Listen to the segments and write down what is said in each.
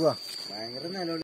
പോവാ ഭയങ്കര നിലവിളി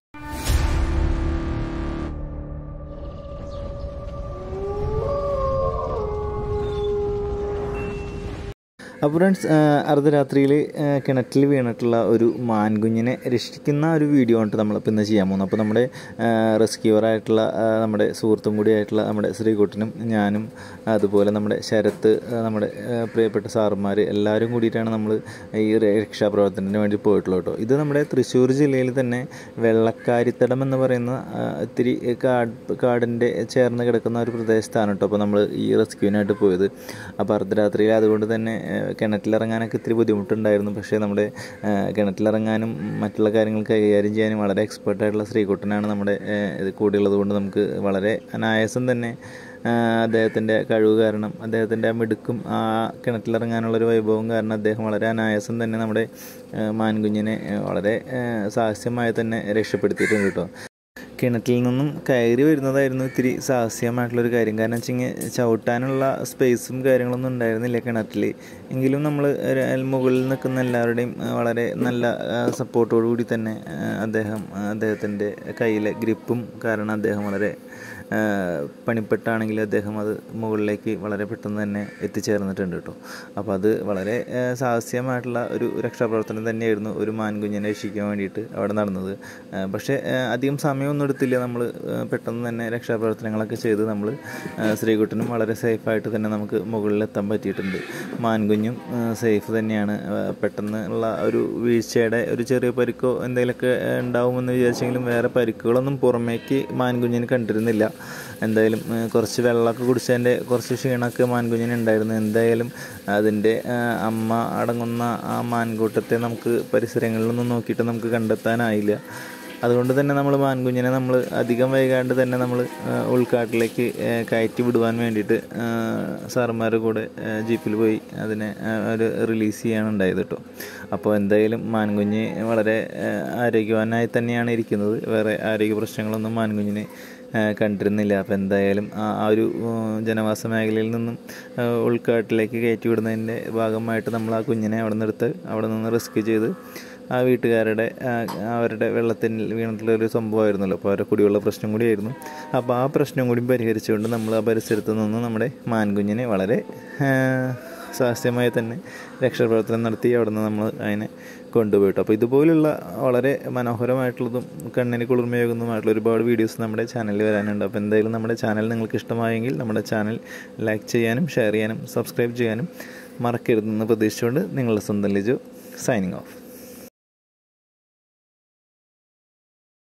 അപ്പോൾ ഫ്രണ്ട്സ് അർദ്ധരാത്രിയിൽ കിണറ്റിൽ വീണിട്ടുള്ള ഒരു മാൻകുഞ്ഞിനെ രക്ഷിക്കുന്ന ഒരു വീഡിയോ ആണ് നമ്മളിപ്പോൾ ഇന്ന് ചെയ്യാൻ പോകുന്നത് അപ്പോൾ നമ്മുടെ റെസ്ക്യൂവറായിട്ടുള്ള നമ്മുടെ സുഹൃത്തും കൂടിയായിട്ടുള്ള നമ്മുടെ ശ്രീകുട്ടനും ഞാനും അതുപോലെ നമ്മുടെ ശരത്ത് ആ, നമ്മുടെ ആ, പ്രിയപ്പെട്ട സാറുമാർ എല്ലാവരും കൂടിയിട്ടാണ് നമ്മൾ ഈ രക്ഷാപ്രവർത്തനത്തിന് വേണ്ടി പോയിട്ടുള്ളത് കേട്ടോ ഇത് നമ്മുടെ തൃശ്ശൂർ ജില്ലയിൽ തന്നെ വെള്ളക്കാരിത്തടം എന്ന് പറയുന്ന ആ, ഇത്തിരി കാട് കാടിൻ്റെ ചേർന്ന് കിടക്കുന്ന ഒരു പ്രദേശത്താണ് കേട്ടോ അപ്പോൾ നമ്മൾ ഈ റെസ്ക്യൂവിനായിട്ട് പോയത് അപ്പോൾ അർദ്ധരാത്രിയിൽ അതുകൊണ്ട് തന്നെ ആ, കിണറ്റിലിറങ്ങാനൊക്കെ ഇത്തിരി ബുദ്ധിമുട്ടുണ്ടായിരുന്നു പക്ഷേ നമ്മുടെ ആ, കിണറ്റിലിറങ്ങാനും മറ്റുള്ള കാര്യങ്ങൾ കൈകാര്യം ചെയ്യാനും വളരെ എക്സ്പേർട്ടായിട്ടുള്ള ശ്രീകുട്ടനാണ് നമ്മുടെ ആ, ഇത് കൂടെയുള്ളത് കൊണ്ട് നമുക്ക് വളരെ അനായാസം തന്നെ ആ, അദ്ദേഹത്തിൻ്റെ കഴിവ് കാരണം അദ്ദേഹത്തിൻ്റെ ആ മിടുക്കും ആ കിണറ്റിലിറങ്ങാനുള്ളൊരു വൈഭവം കാരണം അദ്ദേഹം വളരെ അനായാസം തന്നെ നമ്മുടെ ആ, മാൻകുഞ്ഞിനെ ആ, വളരെ ആ, സാഹസ്യമായി തന്നെ രക്ഷപ്പെടുത്തിയിട്ടുണ്ട് കേട്ടോ കിണറ്റിൽ നിന്നും കയറി വരുന്നതായിരുന്നു ഇത്തിരി സാഹസ്യമായിട്ടുള്ളൊരു കാര്യം കാരണം വെച്ചെങ്കിൽ ചവിട്ടാനുള്ള സ്പേസും കാര്യങ്ങളൊന്നും ഉണ്ടായിരുന്നില്ല കിണറ്റിൽ എങ്കിലും നമ്മൾ മുകളിൽ നിൽക്കുന്ന എല്ലാവരുടെയും ആ, വളരെ നല്ല സപ്പോർട്ടോടു കൂടി തന്നെ ആ, അദ്ദേഹം ആ, അദ്ദേഹത്തിൻ്റെ കയ്യിലെ ഗ്രിപ്പും കാരണം അദ്ദേഹം വളരെ ആ, പണിപ്പെട്ടാണെങ്കിൽ അദ്ദേഹം അത് മുകളിലേക്ക് വളരെ പെട്ടെന്ന് തന്നെ എത്തിച്ചേർന്നിട്ടുണ്ട് കേട്ടോ അപ്പോൾ അത് വളരെ ആ, സാഹസ്യമായിട്ടുള്ള ഒരു രക്ഷാപ്രവർത്തനം തന്നെയായിരുന്നു ഒരു മാൻകുഞ്ഞിനെ രക്ഷിക്കാൻ വേണ്ടിയിട്ട് അവിടെ നടന്നത് ആ, പക്ഷേ ആ, അധികം സമയമൊന്നും എടുത്തില്ല നമ്മൾ പെട്ടെന്ന് തന്നെ രക്ഷാപ്രവർത്തനങ്ങളൊക്കെ ചെയ്ത് നമ്മൾ ശ്രീകുട്ടനും വളരെ സേഫായിട്ട് തന്നെ നമുക്ക് മുകളിലെത്താൻ പറ്റിയിട്ടുണ്ട് മാൻകുഞ്ഞും സേഫ് തന്നെയാണ് ആ, പെട്ടെന്ന് ഉള്ള ഒരു വീഴ്ചയുടെ ഒരു ചെറിയ പരിക്കോ എന്തെങ്കിലുമൊക്കെ ആ, ഉണ്ടാവുമെന്ന് വിചാരിച്ചെങ്കിലും വേറെ പരിക്കുകളൊന്നും പുറമേക്ക് മാൻകുഞ്ഞിന് കണ്ടിരുന്നില്ല എന്തായാലും ആ, കുറച്ച് വെള്ളമൊക്കെ കുടിച്ചതിൻ്റെ കുറച്ച് ക്ഷീണമൊക്കെ മാൻകുഞ്ഞിന് ഉണ്ടായിരുന്നു എന്തായാലും അതിൻ്റെ ആ, അമ്മ അടങ്ങുന്ന ആ മാൻകൂട്ടത്തെ നമുക്ക് പരിസരങ്ങളിലൊന്നും നോക്കിയിട്ട് നമുക്ക് കണ്ടെത്താനായില്ല അതുകൊണ്ട് തന്നെ നമ്മൾ മാൻകുഞ്ഞിനെ നമ്മൾ അധികം വൈകാണ്ട് തന്നെ നമ്മൾ ഉൾക്കാട്ടിലേക്ക് ആ, കയറ്റി വിടുവാൻ വേണ്ടിയിട്ട് സാറുമാരുടെ കൂടെ ആ, ജീപ്പിൽ പോയി അതിനെ ആ, ഒരു റിലീസ് ചെയ്യാണ് ഉണ്ടായത് കേട്ടോ അപ്പോൾ എന്തായാലും മാൻകുഞ്ഞ് വളരെ ആ, ആരോഗ്യവാനായി തന്നെയാണ് ഇരിക്കുന്നത് വേറെ ആരോഗ്യ പ്രശ്നങ്ങളൊന്നും മാൻകുഞ്ഞിന് ആ, കണ്ടിരുന്നില്ല അപ്പോൾ എന്തായാലും ആ ആ ഒരു ഉം, ജനവാസ മേഖലയിൽ നിന്നും ആ, ഉൾക്കാട്ടിലേക്ക് കയറ്റി വിടുന്നതിൻ്റെ ഭാഗമായിട്ട് നമ്മൾ ആ കുഞ്ഞിനെ അവിടെ നിന്നെടുത്ത് അവിടെ നിന്ന് റെസ്ക്യൂ ചെയ്ത് ആ വീട്ടുകാരുടെ ആ, അവരുടെ വെള്ളത്തിൽ വീണിട്ടുള്ള ഒരു സംഭവമായിരുന്നല്ലോ അപ്പോൾ അവരുടെ കുടിവെള്ള പ്രശ്നം കൂടിയായിരുന്നു അപ്പോൾ ആ പ്രശ്നം കൂടി പരിഹരിച്ചുകൊണ്ട് നമ്മൾ ആ പരിസരത്ത് നിന്ന് നമ്മുടെ മാൻകുഞ്ഞിനെ വളരെ ആ, സാഹസ്യമായി തന്നെ രക്ഷാപ്രവർത്തനം നടത്തി അവിടെ നിന്ന് നമ്മൾ അതിനെ കൊണ്ടുപോയിട്ടു അപ്പോൾ ഇതുപോലുള്ള വളരെ മനോഹരമായിട്ടുള്ളതും കണ്ണിന് കുളിർമയേകുന്നതുമായിട്ടുള്ള ഒരുപാട് വീഡിയോസ് നമ്മുടെ ചാനലിൽ വരാനുണ്ട് അപ്പോൾ എന്തായാലും നമ്മുടെ ചാനൽ നിങ്ങൾക്ക് ഇഷ്ടമായെങ്കിൽ നമ്മുടെ ചാനൽ ലൈക്ക് ചെയ്യാനും ഷെയർ ചെയ്യാനും സബ്സ്ക്രൈബ് ചെയ്യാനും മറക്കരുതെന്ന് പ്രതീക്ഷിച്ചുകൊണ്ട് നിങ്ങളുടെ സ്വന്തം ലിജു സൈനിങ് ഓഫ്